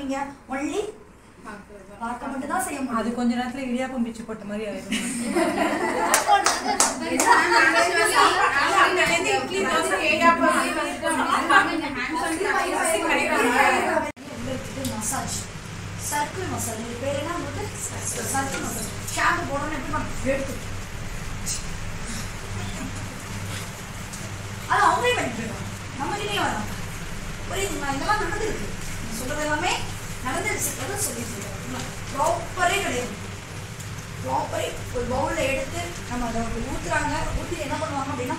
பண்ணுவீங்க ஒன்லி பார்க்க மட்டும் தான் செய்ய அது முடியும் கொஞ்ச நேரத்துல இடியாப்பம் பிச்சு போட்ட மாதிரி ஆயிடும் மசாஜ் சர்க்கிள் மசாஜ் இது பேர் என்ன உங்களுக்கு சர்க்கிள் மசாஜ் ஷாம்பு போடணும் எப்படி பண்ண எடுத்து அது அவங்களே பண்ணிட்டு போயிடுவாங்க நம்ம கிட்டே வரோம் புரியுதுங்களா இதெல்லாம் நடந்திருக்கு நீங்க சொல்றது எல்லாமே நடந்துருச்சு சொல்லிட்டு இருக்கோம் ப்ராப்பரே கிடையாது ப்ராப்பரே ஒரு பவுலில் எடுத்து நம்ம அதை ஊற்றுறாங்க ஊற்றி என்ன பண்ணுவாங்க அப்படின்னா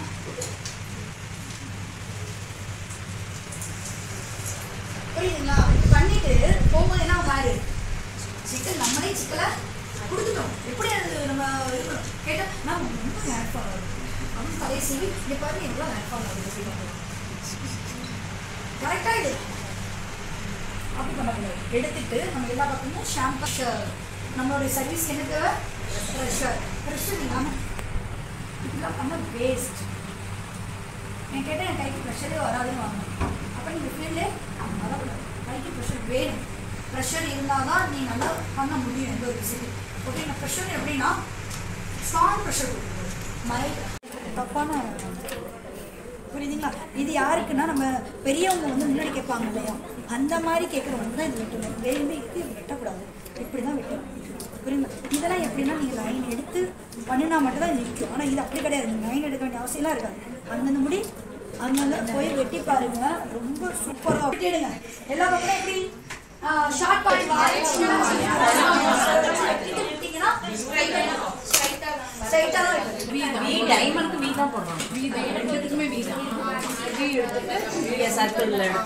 புரியுதுங்களா இது பண்ணிட்டு போகும்போது என்ன பாரு சிக்கன் நம்மளே சிக்கலை கொடுத்துட்டோம் எப்படி அது நம்ம இருக்கணும் கேட்டால் மேம் ரொம்ப ஹேர் ஃபால் ஆகுது அப்படின்னு தலையை சீவி இங்கே பாருங்க எவ்வளோ ஹேர் ஃபால் ஆகுது அப்படின்னு கரெக்டாக இது அப்படி பண்ணக்கூடாது எடுத்துட்டு நம்ம எல்லா பக்கமும் ஷாம்பு நம்மளுடைய சர்வீஸ் என்ன தேவை ப்ரெஷர் ப்ரெஷர் இல்லாமல் இதெல்லாம் பண்ண வேஸ்ட் நான் கேட்டேன் என் கைக்கு ப்ரெஷரே வராதுன்னு வாங்க அப்போ நீங்கள் ஃபீல்டு வரக்கூடாது கைக்கு ப்ரெஷர் வேணும் ப்ரெஷர் இருந்தால் தான் நீ நல்லா பண்ண முடியும் எந்த ஒரு விஷயத்தையும் ஓகே நான் ப்ரெஷர் எப்படின்னா ஸ்ட்ராங் ப்ரெஷர் கொடுக்குறது மைல்டு தப்பான புரியுதுங்களா இது யாருக்குன்னா நம்ம பெரியவங்க வந்து முன்னாடி கேட்பாங்க இல்லையா அந்த மாதிரி கேட்குறவங்க தான் இது வெட்டணும் வேணுமே இது வெட்டக்கூடாது இப்படி தான் வெட்டணும் புரியுங்களா இதெல்லாம் எப்படின்னா நீங்கள் லைன் எடுத்து பண்ணினா மட்டும் தான் நிற்கும் ஆனால் இது அப்படி கிடையாது நீங்கள் லைன் எடுக்க வேண்டிய அவசியம்லாம் இருக்காது அந்தந்த முடி அங்கங்க போய் வெட்டி பாருங்க ரொம்ப சூப்பராக வெட்டிடுங்க எல்லா பக்கமும் எப்படி ஷார்ட் விட்டீங்கன்னா ஸ்ட்ரைட்டாக தான் வெட்டணும் வி டைமண்ட்க்கு வி தான் போடுறோம் வி தான் ரெண்டுத்துக்குமே வி தான் வி எடுத்துட்டு சர்க்கிள்ல எடுத்து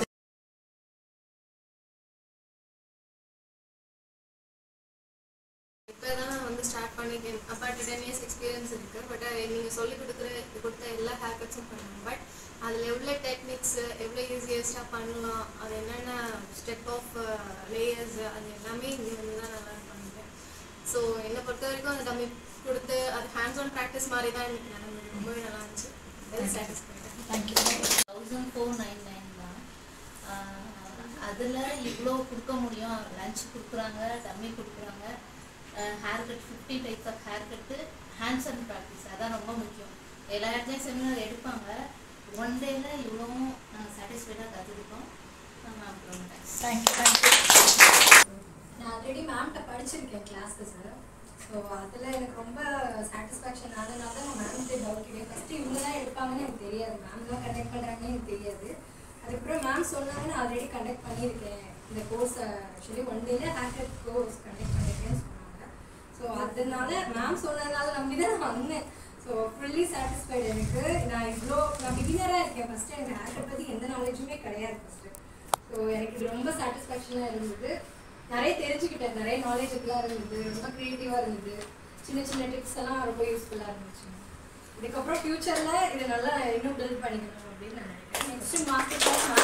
இப்போ தான் நான் வந்து ஸ்டார்ட் பண்ணிட்டேன் அப்பாட்ட டென் இயர்ஸ் எக்ஸ்பீரியன்ஸ் இருக்குது பட் நீங்கள் சொல்லி கொடுக்குற கொடுத்த எல்லா ஹேர் கட்ஸும் பண்ணுவேன் பட் அதில் எவ்வளோ டெக்னிக்ஸ் எவ்வளோ ஈஸியஸ்ட்டாக பண்ணலாம் அது என்னென்ன ஸ்டெப் ஆஃப் லேயர்ஸ் அது எல்லாமே இங்கே வந்து தான் நல்லா பண்ணிட்டேன் ஸோ என்னை பொறுத்த வரைக்கும் அந்த டம்மி கொடுத்து அது ஹேண்ட்ஸ் ஆன் ப்ராக்டிஸ் மாதிரி தான் எனக்கு நடந்தது ரொம்பவே நல்லா இருந்துச்சு very satisfied thank you thousand four nine nine தான் அதில் இவ்வளோ கொடுக்க முடியும் லஞ்ச் கொடுக்குறாங்க டம்மி கொடுக்குறாங்க hair cut fifty types of hair cut hands and practice அதான் ரொம்ப முக்கியம் எல்லா இடத்துலையும் செமினார் எடுப்பாங்க ஒன் டேல இவ்வளோவும் நாங்கள் சாட்டிஸ்ஃபைடாக கற்றுக்கிட்டோம் நம்ம அப்புறம் தேங்க்யூ தேங்க்யூ நான் ஆல்ரெடி மேம்கிட்ட படிச்சிருக்கேன் கிளாஸஸ் ஸோ அதில் எனக்கு ரொம்ப சாட்டிஸ்ஃபேக்ஷன் ஆனதுனால தான் நான் மேம்கிட்ட டவுட் கேட்டேன் ஃபஸ்ட்டு இவங்க தான் எடுப்பாங்கன்னு எனக்கு தெரியாது மேம் தான் கண்டக்ட் பண்ணுறாங்கன்னு எனக்கு தெரியாது அதுக்கப்புறம் மேம் சொன்னாங்க நான் ஆல்ரெடி கண்டக்ட் பண்ணியிருக்கேன் இந்த கோர்ஸ் ஆக்சுவலி ஒன் டேல ஹேக்கர் கோர்ஸ் கண்டக்ட் பண்ணியிருக்கேன்னு சொன்னாங்க ஸோ அதனால மேம் சொன்னதுனால நம்பி தான் நான் வந்தேன் ஸோ ஃபுல்லி சாட்டிஸ்ஃபைடு எனக்கு நான் இவ்வளோ நான் பிகினராக இருக்கேன் ஃபஸ்ட்டு எனக்கு ஹேக்கர் பற்றி எந்த நாலேஜுமே கிடையாது ஃபஸ்ட்டு ஸோ எனக்கு இது ரொம்ப சாட்டிஸ்ஃபேக்ஷனாக இருந்தது நிறைய தெரிஞ்சுக்கிட்டேன் நிறைய நாலேஜபிளாக இருந்தது ரொம்ப க்ரியேட்டிவாக இருந்தது சின்ன சின்ன டிப்ஸ் எல்லாம் ரொம்ப யூஸ்ஃபுல்லாக இருந்துச்சு இதுக்கப்புறம் ஃப்யூச்சரில் இதை நல்லா இன்னும் பில்ட் பண்ணிக்கணும் அப்படின்னு நான் நினைக்கிறேன் நெக்ஸ்ட் மாஸ்டர்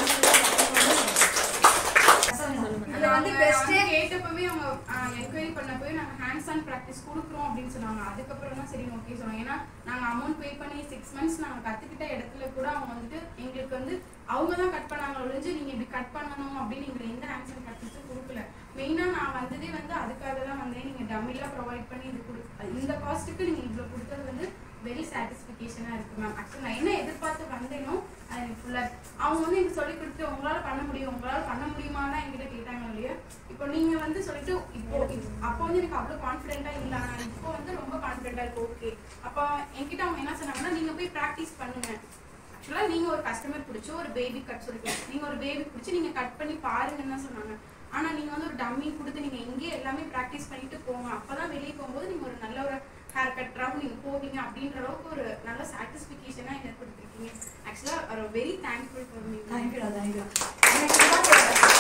இதுல வந்து பெஸ்டே கேட்டப்பவே அவங்க என்கொயரி பண்ணப்பவே நாங்க ஹேண்ட்ஸ் ஆன் ப்ராக்டிஸ் கொடுக்குறோம் அப்படின்னு சொன்னாங்க அதுக்கப்புறம் தான் சரி ஓகே சொன்னாங்க ஏன்னா நாங்க அமௌண்ட் பே பண்ணி சிக்ஸ் மந்த்ஸ் நாங்க கத்துக்கிட்ட இடத்துல கூட அவங்க வந்துட்டு எங்களுக்கு வந்து அவங்க தான் கட் பண்ணாங்க ஒழிஞ்சு நீங்க இப்படி கட் பண்ணணும் அப்படின்னு எங்களுக்கு எந்த ஹேண்ட்ஸ் ஆன் ப்ராக்டிஸும் கொடுக்கல மெயினா நான் வந்ததே வந்து அதுக்காக தான் வந்தேன் நீங்க டம்மிலாம் ப்ரொவைட் பண்ணி இது கொடு இந்த காஸ்ட்டுக்கு நீங்க இவ்வளவு கொடுத்தது வந்து வெரி சாட்டிஸ்ஃபிகேஷனாக இருக்கு மேம் ஆக்சுவலி நான் என்ன எதிர்பார்த்து வந்தேனோ அது எனக்கு ஃபுல்லாக அவங்க வந்து எனக்கு சொல்லி கொடுத்து உங்களால் பண்ண முடியும் உங்களால் பண்ண முடியுமா தான் என்கிட்ட கேட்டாங்க இல்லையா இப்போ நீங்கள் வந்து சொல்லிட்டு இப்போ இப்- அப்போ வந்து எனக்கு அவ்வளோ கான்ஃபிடென்ட்டாக இல்லை ஆனால் இப்போ வந்து ரொம்ப கான்ஃபிடென்ட்டாக இருக்கு ஓகே அப்போ என்கிட்ட அவங்க என்ன சொன்னாங்கன்னா நீங்கள் போய் ப்ராக்டிஸ் பண்ணுங்க ஆக்சுவலாக நீங்கள் ஒரு கஸ்டமர் பிடிச்சி ஒரு பேபி கட் சொல்லிக்கலாம் நீங்கள் ஒரு பேபி பிடிச்சி நீங்கள் கட் பண்ணி பாருங்கன்னு தான் சொன்னாங்க ஆனால் நீங்கள் வந்து ஒரு டம்மி கொடுத்து நீங்கள் எங்கேயே எல்லாமே ப்ராக்டிஸ் பண்ணிட்டு போங்க அப்போ தான் வெளியே போகும்போது நீங்கள் ஒரு நல்ல ஒரு ஹேர் கட்டராகவும் நீங்கள் போவீங்க அப்படின்ற அளவுக்கு ஒரு நல்ல சாட்டிஸ்ஃபிகேஷனாக எனக்கு கொடுத்துருக்கீங்க ஆக்சுவலாக வெரி தேங்க்ஃபுல் ஃபார் மீ தேங்க்யூடா தேங்க்யூ எனக்கு இதான் தேவை.